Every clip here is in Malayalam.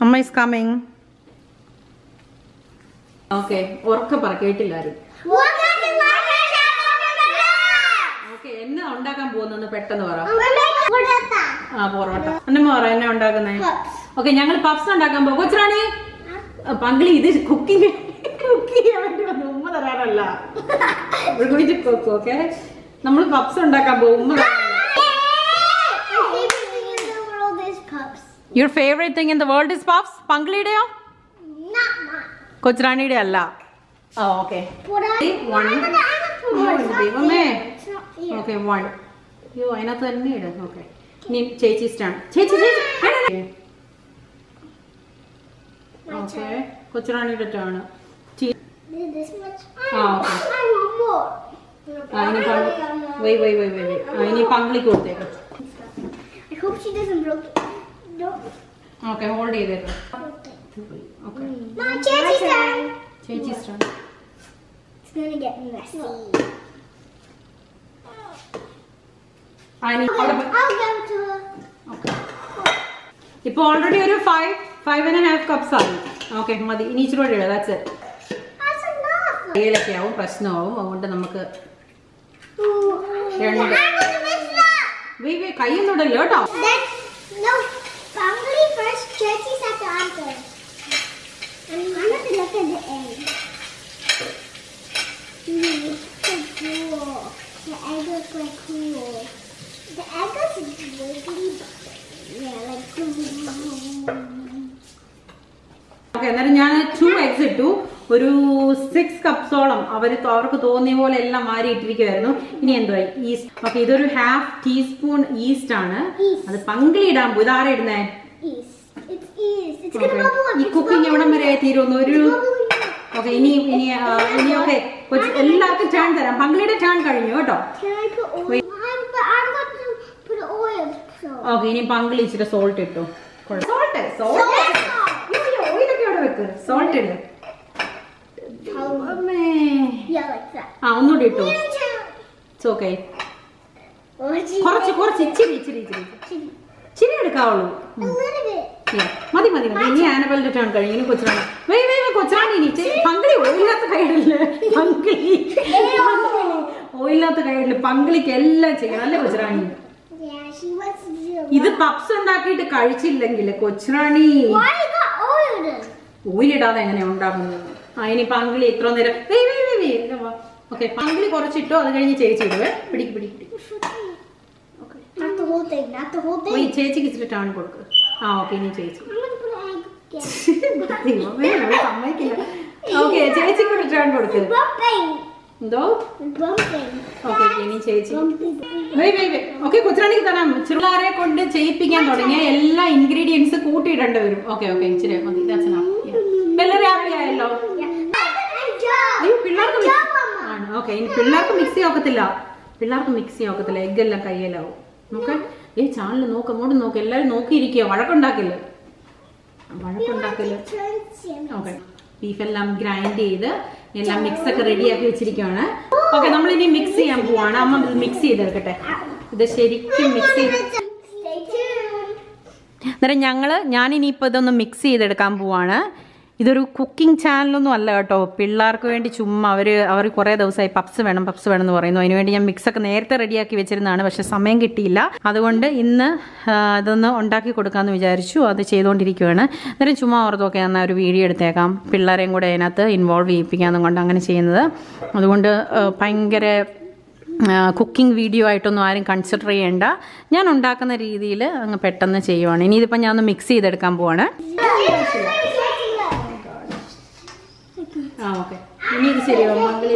അമ്മ ഇസ് കമ്മിങ് ഓക്കെ ഉറക്കെ പറ കേട്ടില്ലാരും What does the water okay എന്നാ ഉണ്ടാക്കാൻ പോകുന്നെന്ന് പെട്ടെന്ന് പറ What is that? ആ പൊറോട്ട അന്നമ്മ പറ എന്നാ ഉണ്ടാക്കുന്നേ ഓക്കെ ഞങ്ങൾ പഫ്സ് ഉണ്ടാക്കാൻ പോകും കൊച്ചുറാണി പങ്കിളി ഇത് കുക്കിംഗ് കുക്ക് ചെയ്യാൻ വേണ്ടി വന്നു ഉമ്മ തരാനല്ല കുക്ക് ഓക്കെ നമ്മൾ പഫ്സ് ഉണ്ടാക്കാൻ പോകും ഉമ്മ your favourite thing in the world is puffs പങ്കിളിയുടെയോ Not mine. കൊച്ചുറാണിയുടെ അല്ല ആ okay What I One. I'm gonna, I'm gonna put Oh, more. It's not ദൈവമേ. fair. It's not fair. Okay one അയ്യോ അതിനകത്ത് തന്നെ ഇട് ഓക്കെ ഇനി ചേച്ചി സ്റ്റാൻഡ് ചേച്ചി ചേച്ചി ഓക്കെ കൊച്ചുറാണിയുടെ turn This much. Ah, okay. I want more. ആ ഇനി why why why why why ആ ഇനി പങ്കിളിക്ക് കൊടുത്തേക്ക് I hope she doesn't break it. Don't. Okay hold ചെയ്തേക്ക് ഓക്കെ My Chelsea's turn. ചേച്ചി stand It's gonna get messy. ആ ഇനി അവിടെ പോയി- I'll go to her. Okay. ഇപ്പൊ ഓൾറെഡി ഒരു five five and half cups ആയി ഓക്കെ മതി ഇനി ഇച്ചിരി കൂടി ദാറ്റ്സ് ഇറ്റ് That's enough. കയ്യിലൊക്കെ ആവും പ്രശ്നമാവും അതുകൊണ്ട് നമുക്ക് Ooh. രണ്ട്. I'm gonna mess it up. വെയ് വെയ് കൈയൊന്നും ഇടല്ലോ കേട്ടോ Then, no, family first, Chelsea's at the answer. And I'm going to look at the end. Hmm, so cool. The egg looks like cool. The egg is wiggly. Yeah, like okay എന്നാലും ഞാൻ ടു എഗ്സ് ഇട്ടു ഒരു സിക്സ് കപ്സോളം അവർ അവർക്ക് തോന്നിയ പോലെ എല്ലാം മാറി ഇട്ടിരിക്കുമായിരുന്നു ഇനി എന്തോ ഈസ്റ്റ് ഓക്കെ ഇതൊരു ഹാഫ് ടീസ്പൂൺ ഈസ്റ്റ് ആണ് Yeast. അത് പങ്കിളി ഇടാൻ പോയി ഇതാരാ ഇടുന്നേ East. It's east. It's Okay. gonna bubble up. ഈ It's കുക്കിംഗ് എവിടം bubbling വരെ തീരുന്നു ഒരു It's bubbling up. ഓക്കെ ഇനി ഇനി ആ, ഇനി ഓക്കെ എല്ലാവർക്കും ടേൺ തരാം പങ്കിളിയുടെ ടേൺ കഴിഞ്ഞു കേട്ടോ Can I put oil? I'm, but I'm going to put oil. So. Okay ഇനി പങ്കിളി ഇച്ചിരി സോൾട്ട് ഇട്ടു സോൾട്ട് സോൾട്ട് ഓയിലൊക്കെ അവിടെ വെക്ക് സോൾട്ട് ഇട് അമ്മേ. Yeah, like that. ആ ഒന്നുകൂടി ഇട്ടു Me too. It's okay Or do you കുറച്ച് like കുറച്ച് ഇച്ചിരി ഇച്ചിരി ഇച്ചിരി chili? ഇച്ചിരി എടുക്കാവുള്ളൂ A little bit. Yeah. മതി മതി മതി ഇനി ആനബലിന്റെ ടേൺ കഴിഞ്ഞു ഇനി കൊച്ചാണ് വേ വേ വേ കൊച്ചാണ് ഇനി ചെ- പങ്കിളി ഓയില്ലാത്ത കൈയിടില്ല പങ്കിളി ഓയില്ലാത്ത കൈയിടില്ല പങ്കിളിക്ക് എല്ലാം ചെയ്യണം അല്ലേ Kochurani Yeah, she wants to do a ഇത് lot. പപ്സ് ഉണ്ടാക്കിയിട്ട് കഴിച്ചില്ലെങ്കിൽ Kochurani Why you got oil then? ഓയിലിടാതെ എങ്ങനെയാ ഉണ്ടാക്കുന്നത് ആ ഇനി പങ്കിളി ഇത്ര നേരം വേ വേ വേ വേ ഓക്കെ പങ്കിളി കുറച്ചിട്ടോ അത് കഴിഞ്ഞ് ചേച്ചി ഇടുവേ പിടിക്ക് പിടിക്ക് പിടിക്ക് okay Not the whole thing, not the whole thing. പോയി ചേച്ചിക്ക് ഇച്ചിരി ടേൺ കൊടുക്ക് ആ ഓക്കെ ഇനി ചേച്ചി I'm gonna put an egg again. ദൈവമേ, അവള് സമ്മതിക്കില്ല ഓക്കെ ചേച്ചിക്ക് ഒരു ടേൺ കൊടുക്ക് It's bumping. എന്തോ It's bumping. ഓക്കെ ഇനി ചേച്ചി Bumping. ഓക്കെ കൊച്ചുറാണിക്ക് തരാം ചെറുതാരെ കൊണ്ട് ചെയ്യിപ്പിക്കാൻ തുടങ്ങിയ എല്ലാ ഇൻഗ്രീഡിയൻസ് കൂട്ടിയിടേണ്ടി വരും ഓക്കെ ഓക്കെ ഇച്ചിരി മതി That's enough. Yeah. എല്ലാവരും ഹാപ്പി ആയല്ലോ Yeah. I'm done. അയ്യോ പിള്ളേർക്ക് I'm mix- done, Mama. ആണ് ഓക്കെ ഇനി പിള്ളേർക്ക് മിക്സി ആക്കത്തില്ല പിള്ളേർക്ക് മിക്സി ആക്കത്തില്ല എഗ് എല്ലാം കയ്യിലാവും നോക്കെ ഏ ചാനൽ നോക്ക് അങ്ങോട്ട് നോക്ക് എല്ലാവരും നോക്കിയിരിക്കുക വഴക്കുണ്ടാക്കില്ല വഴക്കുണ്ടാക്കില്ല Turn Sammy. ഓക്കെ ബീഫ് എല്ലാം ഗ്രൈൻഡ് ചെയ്ത് എല്ലാം മിക്സ് ഒക്കെ റെഡിയാക്കി വെച്ചിരിക്കുകയാണ് ഓക്കെ നമ്മൾ ഇനി മിക്സ് ചെയ്യാൻ പോവാണ് അമ്മ ഇത് മിക്സ് ചെയ്തെടുക്കട്ടെ ഇത് ശരിക്കും മിക്സ് ചെയ്ത് Stay tuned. അന്നേരം ഞങ്ങൾ ഞാനിനിയിപ്പോൾ ഇതൊന്ന് മിക്സ് ചെയ്തെടുക്കാൻ പോവാണ് ഇതൊരു കുക്കിംഗ് ചാനലൊന്നും അല്ല കേട്ടോ പിള്ളേർക്ക് വേണ്ടി ചുമ്മാ അവർ അവർ കുറേ ദിവസമായി പപ്സ് വേണം പപ്സ് വേണം എന്ന് പറയുന്നു അതിനുവേണ്ടി ഞാൻ മിക്സൊക്കെ നേരത്തെ റെഡിയാക്കി വെച്ചിരുന്നതാണ് പക്ഷെ സമയം കിട്ടിയില്ല അതുകൊണ്ട് ഇന്ന് ആ, ഇതൊന്ന് ഉണ്ടാക്കി കൊടുക്കാമെന്ന് വിചാരിച്ചു അത് ചെയ്തുകൊണ്ടിരിക്കുകയാണ് അന്നേരം ചുമ്മാ ഓർത്തോക്കെ എന്നാൽ ഒരു വീഡിയോ എടുത്തേക്കാം പിള്ളേരെയും കൂടെ അതിനകത്ത് ഇൻവോൾവ് ചെയ്യിപ്പിക്കാമെന്നും കൊണ്ട് അങ്ങനെ ചെയ്യുന്നത് അതുകൊണ്ട് ആ, ഭയങ്കര കുക്കിംഗ് വീഡിയോ ആയിട്ടൊന്നും ആരും കൺസിഡർ ചെയ്യേണ്ട ഞാൻ ഉണ്ടാക്കുന്ന രീതിയിൽ അങ്ങ് പെട്ടെന്ന് ചെയ്യുവാണ് ഇനി ഇതിപ്പോൾ ഞാൻ ഒന്ന് മിക്സ് ചെയ്തെടുക്കാൻ പോവാണ് ആ ഓക്കെ ഇനി ഇത് ശരിയാവും മംഗളി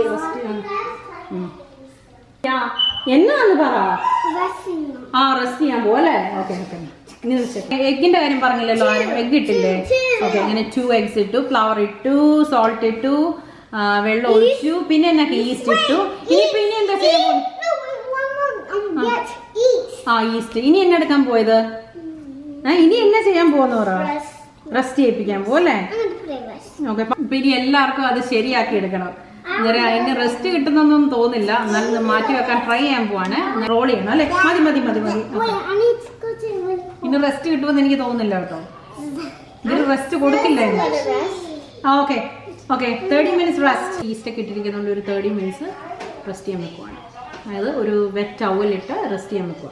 എന്നാന്ന് പറ Resting. ആ റെസ്റ്റ് ചെയ്യാൻ പോലെ ഓക്കെ ഓക്കെ ഇനി എഗിന്റെ കാര്യം പറഞ്ഞില്ലല്ലോ ആരും എഗ് ഇട്ടില്ലേ ഓക്കെ അങ്ങനെ ടു എഗ്സ് ഇട്ടു ഫ്ലവർ ഇട്ടു സോൾട്ട് ഇട്ടു ആ, വെള്ളം ഒഴിച്ചു പിന്നെ എന്നൊക്കെ ഈസ്റ്റ് ഇട്ടു ഇനി പിന്നെ എന്താ ചെയ്യാൻ പോകുന്നത് No, wait, one more. Um, get eat. ആ ഈസ്റ്റ് ഇനി എന്നെ എടുക്കാൻ പോയത് ആ ഇനി എന്നെ ചെയ്യാൻ പോകുന്ന പറ Rest. റെസ്റ്റ് ചെയ്യിപ്പിക്കാൻ പോലെ I'm gonna put a rest. Okay ഇനി എല്ലാവർക്കും അത് ശരിയാക്കി എടുക്കണം അന്നേരം അതിന്റെ റെസ്റ്റ് കിട്ടുന്നൊന്നും തോന്നില്ല എന്നാലും ഇത് മാറ്റി വെക്കാൻ ട്രൈ ചെയ്യാൻ പോവാണ് റോൾ ചെയ്യണം അല്ലേ മതി മതി മതി മതി Wait, I need to go to the ഇനി റെസ്റ്റ് കിട്ടുമെന്ന് എനിക്ക് തോന്നുന്നില്ല കേട്ടോ ഇതിന് റെസ്റ്റ് കൊടുക്കില്ല ഇന്ന് For the rest. ആ okay okay thirty minutes rest ഈസ്റ്റൊക്കെ ഇട്ടിരിക്കുന്നതുകൊണ്ട് ഒരു തേർട്ടി മിനിറ്റ്സ് റെസ്റ്റ് ചെയ്യാൻ വെക്കുവാണ് അതായത് ഒരു വെറ്റ് ടവലിട്ട് റെസ്റ്റ് ചെയ്യാൻ വെക്കുക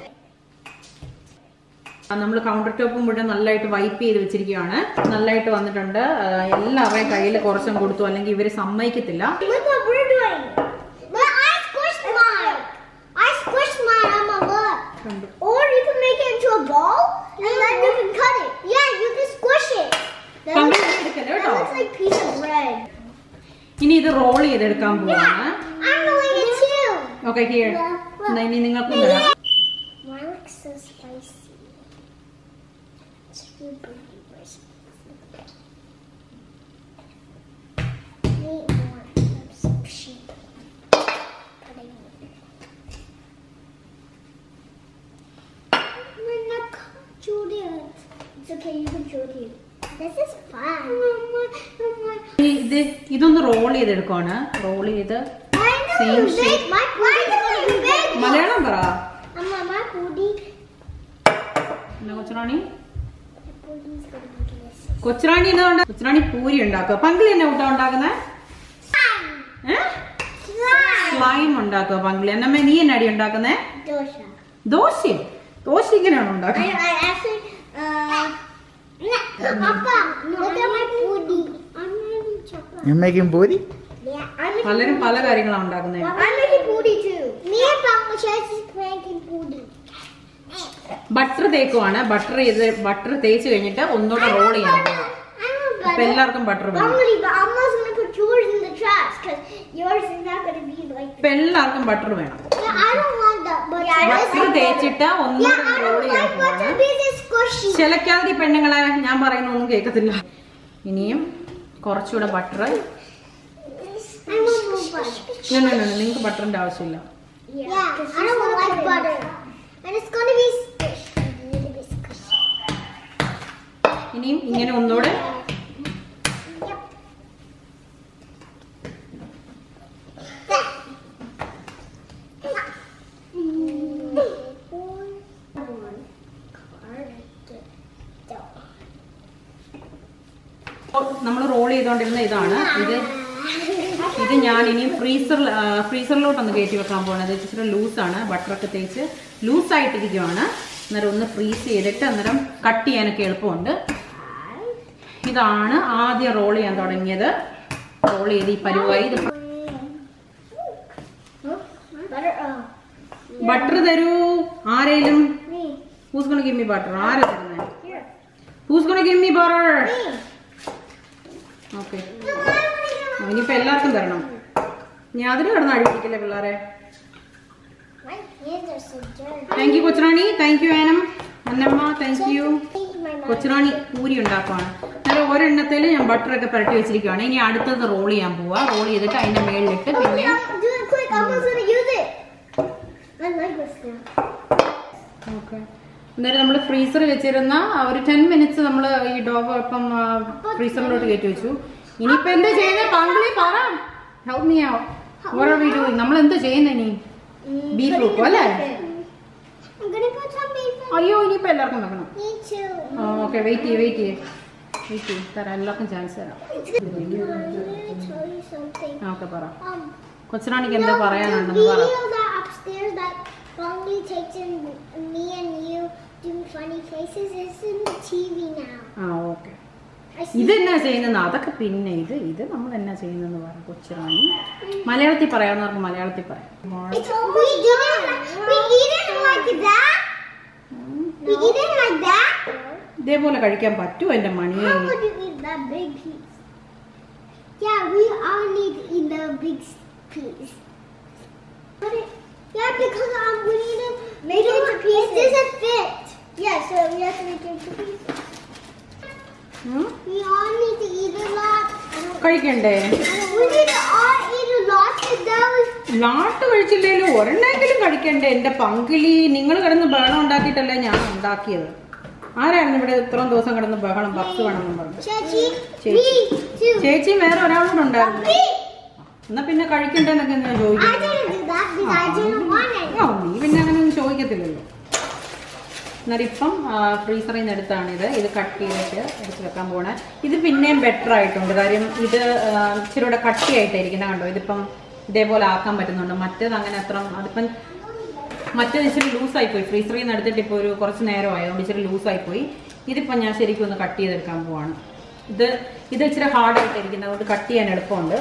നമ്മൾ കൗണ്ടർ ടോപ്പും മുഴുവൻ നല്ലതായിട്ട് വൈപ്പ് ചെയ്ത് വെച്ചിരിക്കുകയാണ് നല്ലതായിട്ട് വന്നിട്ടുണ്ട് ആ, എല്ലാവരുടെയും കയ്യിൽ കുറച്ചും കൊടുത്തു അല്ലെങ്കിൽ ഇവർ സമ്മതിക്കത്തില്ല Look what we're doing. But I squished mine. I squished mine on my look. കണ്ടു. Or you can make it into a ball and then you can cut it. Yeah, you can squish it. That പങ്ക് looks, എടുക്കല്ലേ that കേട്ടോ looks like piece of bread. ഇനി ഇത് റോൾ ചെയ്തെടുക്കാൻ പോവാണ് I'm doing it too. Okay here ഇനി നിങ്ങൾക്കും തരാം Mine looks so spicy. It's super duper spicy. Need more of some sheep. Putting it. We're not Juliet. It's okay, you can Juliet. This is fun. ഇനി ഇത് ഇതൊന്ന് റോൾ ചെയ്തെടുക്കുവാണ് റോൾ ചെയ്ത് I know, Same big. shape. My mine's gonna be big. Malayalam പറ Mama, my booty. എന്നാ Kochurani My booty's gonna be delicious. Kochurani എന്താ ഉണ്ടാ കൊച്ചുറാണി പൂരി ഉണ്ടാക്കുക പങ്കിളി എന്നാ കൂട്ടാ ഉണ്ടാക്കുന്നത് Slime. Slime. സ്ലൈം ഉണ്ടാക്കുക പങ്കിളി എന്നമ്മ നീ എന്നാ അടി ഉണ്ടാക്കുന്നേ Dosha. ദോശയും ദോശ ഇങ്ങനെയാണോ I, ഉണ്ടാക്കുന്നത് I actually, uh, Papa, look at my booty. I'm making chocolate. You're making booty? Yeah, I'm making പലരും പല കാര്യങ്ങളാണ് ഉണ്ടാക്കുന്നത് I'm making booty too. Me and Papa Chase is making booty. Butter തേക്കുവാണ് ബട്ടർ ചെയ്ത് ബട്ടർ തേച്ച് കഴിഞ്ഞിട്ട് ഒന്നുകൂടെ റോൾ ചെയ്യാൻ പോകും I'm a അപ്പൊ butter. എല്ലാവർക്കും ബട്ടർ വേണം Bumblebee, but I'm also gonna put yours in the trash because yours is not gonna be like. ഇപ്പൊ എല്ലാവർക്കും ബട്ടർ വേണം Yeah, I don't want that butter. I just butter like തേച്ചിട്ട് Yeah, ഒന്നുകൂടെ I റോൾ don't ചെയ്യാൻ like പോവാണ് butter because it's squishy. ചിലക്കാതി പെണ്ണുങ്ങളെ ഞാൻ പറയുന്നൊന്നും കേൾക്കത്തില്ല ഇനിയും കുറച്ചുകൂടെ butter I want more butter. നിങ്ങൾക്ക് ബട്ടറിന്റെ ആവശ്യമില്ല Yeah, I don't like butter. And it's gonna be squishy. A little bit squishy. ഇനിയും ഇങ്ങനെ ഒന്നുകൂടെ Yep. There. നമ്മൾ റോൾ ചെയ്തുകൊണ്ടിരുന്ന ഇതാണ് ഇത് ഇത് ഞാൻ ഇനി ഫ്രീസറിൽ ഫ്രീസറിലോട്ടൊന്ന് കയറ്റി വെക്കാൻ പോകുന്നത് ഇത് ഇച്ചിരി ലൂസാണ് ബട്ടറൊക്കെ തേച്ച് ലൂസായിട്ടിരിക്കുവാണ് അന്നേരം ഒന്ന് ഫ്രീസ് ചെയ്തിട്ട് അന്നേരം കട്ട് ചെയ്യാനൊക്കെ എളുപ്പമുണ്ട് ഇതാണ് ആദ്യം റോൾ ചെയ്യാൻ തുടങ്ങിയത് റോൾ ചെയ്ത് ഈ പരുവായി ഇത് Butter, oh. ബട്ടർ തരൂ ആരേലും Me. Who's gonna give me butter ആരാ തരുന്നത് Here. Who's gonna give me butter Me. Okay No, I wanna get ഇനിയിപ്പോ എല്ലാവർക്കും തരണം ഞാൻ അതിന് കിടന്ന് അടിപ്പിക്കില്ലേ പിള്ളേരെ My hands are so dirty. Thank you Kochurani thank you ആനം Annamma thank you Thank you, my mom. Kochurani puri ഉണ്ടാക്കുവാണ് അന്നേരം ഒരെണ്ണത്തിൽ ഞാൻ ബട്ടറൊക്കെ പുരട്ടി വെച്ചിരിക്കുകയാണ് ഇനി അടുത്തത് റോൾ ചെയ്യാൻ പോവാ റോൾ ചെയ്തിട്ട് അതിന്റെ മേളിലിട്ട് Oh, പിന്നെ yeah, do it quick. I'm just gonna use it. I like this now. Okay അന്നേരം നമ്മൾ ഫ്രീസർ വെച്ചിരുന്ന ആ ഒരു ടെൻ മിനിറ്റ്സ് നമ്മൾ ഈ ഡോഗ് ഇപ്പം ഫ്രീസറിലോട്ട് കയറ്റി വെച്ചു ഇനിയിപ്പോ എന്താ ചെയ്യുന്നത് പങ്കിളി പറ help me or are we doing നമ്മൾ എന്താ ചെയ്യുന്നത് ഇനി ബീഫ് വെക്കും അല്ലേ I'm gonna put some beef in. അയ്യോ ഇനിയിപ്പോ എല്ലാവർക്കും വെക്കണം Me too. ഓക്കെ വെയിറ്റ് ചെയ്യ് വെയിറ്റ് ചെയ്യ് വെയിറ്റ് ചെയ്യ് തരാം എല്ലാവർക്കും ചാൻസ് തരാം I'm gonna tell you something. Okay പറ Um, കൊച്ചിനാണിക്ക് no, എന്താ the പറയാനുണ്ടെന്ന് പറ video that upstairs that Bongley takes in me and you doing funny faces is in the TV now. ആ ഓക്കെ I see. ഇതെന്നാ ചെയ്യുന്നത് അതൊക്കെ പിന്നെ ഇത് ഇത് നമ്മൾ എന്നാ ചെയ്യുന്നെന്ന് പറ കൊച്ചിറാണി മലയാളത്തിൽ പറയാവുന്നവർക്ക് മലയാളത്തിൽ പറയാം It's we didn't we eat it like that. We eat it like that. ഇതേപോലെ കഴിക്കാൻ പറ്റുമോ എൻ്റെ മണിയെ How would you eat that big piece? Yeah, we all need to eat the big s- piece. Put it, yeah, because um, we need to make it into pieces. It doesn't fit. Yeah, so we have to make it into pieces. ഉം? We all need to eat a lot. I don't- കഴിക്കണ്ടേ I don't- We need to all eat a lot and that was നാട്ട് കഴിച്ചില്ലേലും ഒരെണ്ണെങ്കിലും കഴിക്കണ്ടേ എൻ്റെ പങ്കിളി നിങ്ങൾ കിടന്ന് ബഹളം ഉണ്ടാക്കിയിട്ടല്ലേ ഞാൻ ഉണ്ടാക്കിയത് ആരായിരുന്നു ഇവിടെ ഇത്രയും ദിവസം കിടന്ന് ബഹളം പപ്സ് വേണമെന്ന് പറഞ്ഞു Chachi. Chachi. Me too. ചേച്ചിയും വേറെ ഒരാളോട് ഉണ്ടായിരുന്നു Me. എന്നാ പിന്നെ കഴിക്കണ്ടെന്നൊക്കെ ഞാൻ ചോദിക്കും I didn't do that because I didn't want it. ആ നീ പിന്നെ അങ്ങനെ ഒന്നും ചോദിക്കത്തില്ലല്ലോ എന്നാലും ഇപ്പം ഫ്രീസറിൽ നിന്ന് എടുത്താണ് ഇത് ഇത് കട്ട് ചെയ്തിട്ട് എടുത്ത് വെക്കാൻ പോണേ ഇത് പിന്നെയും ബെറ്റർ ആയിട്ടുണ്ട് കാര്യം ഇത് ആ, ഇച്ചിരി കൂടെ കട്ടിയായിട്ടായിരിക്കുന്നത് കണ്ടോ ഇതിപ്പം ഇതേപോലെ ആക്കാൻ പറ്റുന്നുണ്ട് മറ്റേത് അങ്ങനെ അത്ര അതിപ്പം മറ്റേത് ഇച്ചിരി ലൂസായി പോയി ഫ്രീസറിൽ നിന്ന് എടുത്തിട്ട് ഇപ്പോൾ ഒരു കുറച്ച് നേരമായി അതുകൊണ്ട് ഇച്ചിരി ലൂസായി പോയി ഇതിപ്പോൾ ഞാൻ ശരിക്കും ഒന്ന് കട്ട് ചെയ്തെടുക്കാൻ പോവാണ് ഇത് ഇത് ഇച്ചിരി ഹാർഡായിട്ട് ഇരിക്കുന്നത് അതുകൊണ്ട് കട്ട് ചെയ്യാൻ എളുപ്പമുണ്ട്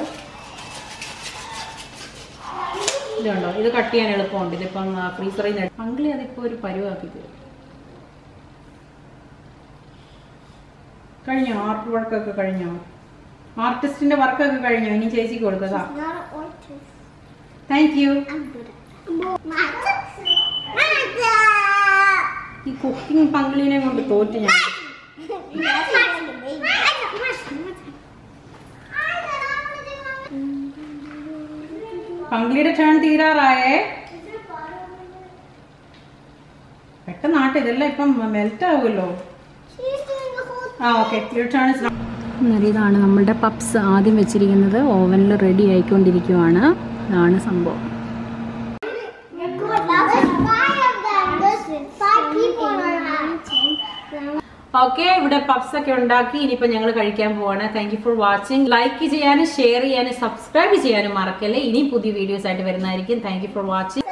ഇതുണ്ടോ ഇത് കട്ട് ചെയ്യാൻ എളുപ്പമുണ്ട് ഇതിപ്പം ഫ്രീസറിൽ നിന്ന് അങ്കിളി അതിപ്പോൾ ഒരു പരുവാക്കി തരും കഴിഞ്ഞോ ആർട്ട് വർക്കൊക്കെ കഴിഞ്ഞോ ആർട്ടിസ്റ്റിന്റെ വർക്കൊക്കെ കഴിഞ്ഞോ ഇനി ചേച്ചിക്ക് കൊടുക്കുക Not an artist. Thank you I'm good at Mata. Mata. ഈ കുക്കിംഗ് പങ്കിളിനെ കൊണ്ട് തോറ്റ് ഞാൻ പങ്കിളിയുടെ ടേൺ തീരാറായേ പെട്ടെന്ന് ആട്ടെ ഇതെല്ലാം ഇപ്പം മെൽറ്റ് ആവുമല്ലോ ആ ഓക്കെ ഇതാണ് നമ്മളുടെ പപ്സ് ആദ്യം വെച്ചിരിക്കുന്നത് ഓവനിൽ റെഡി ആയിക്കൊണ്ടിരിക്കുവാണ് ഇതാണ് സംഭവം ഓക്കെ ഇവിടെ പപ്സ് ഒക്കെ ഉണ്ടാക്കി ഇനിയിപ്പോ ഞങ്ങൾ കഴിക്കാൻ പോവാണ് thank you for watching like ചെയ്യാനും ഷെയർ ചെയ്യാനും സബ്സ്ക്രൈബ് ചെയ്യാനും മറക്കല്ലേ ഇനി പുതിയ വീഡിയോസ് ആയിട്ട് വരുന്നതായിരിക്കും താങ്ക് യു ഫോർ വാച്ചിങ്